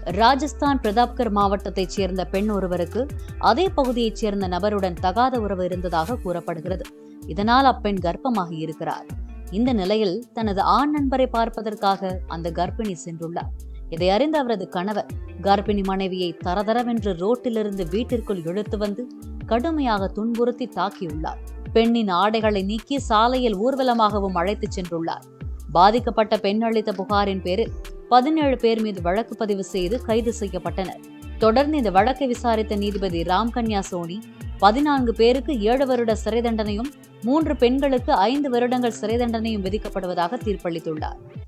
ராஜஸ்தான் பிரதாப்கர் மாவட்டத்தைச் சேர்ந்த பெண் ஒருவருக்கு அதே பகுதியைச் சேர்ந்த நபருடன் தகாத உறவு இருந்ததாக கூறப்படுகிறது இதனால் அப்பெண் கர்ப்பமாகி இருக்கிறார் இந்த நிலையில் தனது ஆண் நண்பரை பார்ப்பதற்காக அந்த கர்ப்பிணி சென்றுள்ளார் இதை அறிந்த அவரது கணவர் கர்ப்பிணி மனைவியை தரதரவென்று ரோட்டிலிருந்து வீட்டிற்குள் இழுத்து வந்து கடுமையாக துன்புறுத்தி தாக்கியுள்ளார் பெண்ணின் ஆடைகளை நீக்கி சாலையில் ஊர்வலமாகவும் அழைத்துச் சென்றுள்ளார் பாதிக்கப்பட்ட பெண் அளித்த புகாரின் பேரில் பதினேழு பேர் மீது வழக்கு பதிவு செய்து கைது செய்யப்பட்டனர் தொடர்ந்து இந்த வழக்கை விசாரித்த நீதிபதி ராம்கன்யா சோனி பதினான்கு பேருக்கு ஏழு வருட சிறை தண்டனையும் மூன்று பெண்களுக்கு ஐந்து வருடங்கள் சிறை தண்டனையும் விதிக்கப்படுவதாக தீர்ப்பளித்துள்ளார்